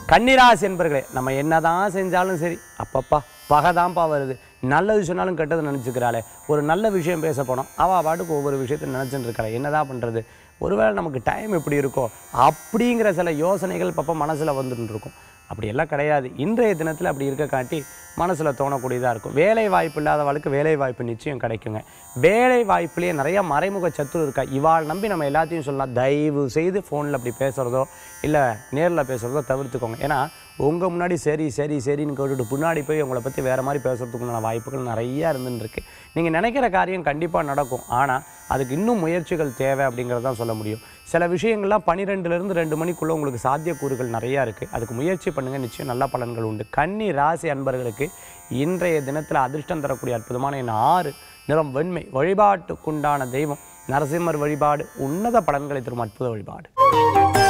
கன்னிராசி என்பர்களே நம்ம என்னதான் செஞ்சாலும் சரி அப்பப்பா பகைதான்ப்பா வருது நல்லது சொன்னாலும் கெட்டது நினச்சிக்கிறாளே ஒரு நல்ல விஷயம் பேச போனோம் அவள் பாட்டுக்கு ஒவ்வொரு விஷயத்தையும் நினச்சிட்டு இருக்காளே என்னதான் பண்ணுறது ஒருவேளை நமக்கு டைம் எப்படி இருக்கோ அப்படிங்கிற சில யோசனைகள் பப்ப மனசில் வந்துட்டு இருக்கும் அப்படியெல்லாம் கிடையாது இன்றைய தினத்தில் அப்படி இருக்க காட்டி மனசில் தோணக்கூடியதாக இருக்கும் வேலை வாய்ப்பு இல்லாதவளுக்கு வேலை வாய்ப்பு நிச்சயம் கிடைக்குங்க வேலை வாய்ப்புலேயே நிறைய மறைமுக சத்துரு இருக்கா இவாள் நம்பி நம்ம எல்லாத்தையும் சொல்லலாம் தயவு செய்து ஃபோனில் அப்படி பேசுகிறதோ இல்லை நேரில் பேசுகிறதோ தவிர்த்துக்கோங்க ஏன்னா உங்கள் முன்னாடி சரி சரி சரின்னு கேட்டுட்டு பின்னாடி போய் உங்களை பற்றி வேறு மாதிரி பேசுறதுக்குண்டான வாய்ப்புகள் நிறையா இருந்துன்னு இருக்கு நீங்கள் நினைக்கிற காரியம் கண்டிப்பாக நடக்கும் ஆனால் அதுக்கு இன்னும் முயற்சிகள் தேவை அப்படிங்கிறது தான் சொல்ல முடியும் சில விஷயங்கள்லாம் பன்னிரெண்டுலேருந்து ரெண்டு மணிக்குள்ளே உங்களுக்கு சாத்தியக்கூறுகள் நிறையா இருக்குது அதுக்கு முயற்சி பண்ணுங்கள் நிச்சயம் நல்ல பலன்கள் உண்டு கன்னி ராசி அன்பர்களுக்கு இன்றைய தினத்தில் அதிர்ஷ்டம் தரக்கூடிய அற்புதமான என் ஆறு நிறம் வெண்மை வழிபாட்டுக்குண்டான தெய்வம் நரசிம்மர் வழிபாடு உன்னத பலன்களை தரும் அற்புத வழிபாடு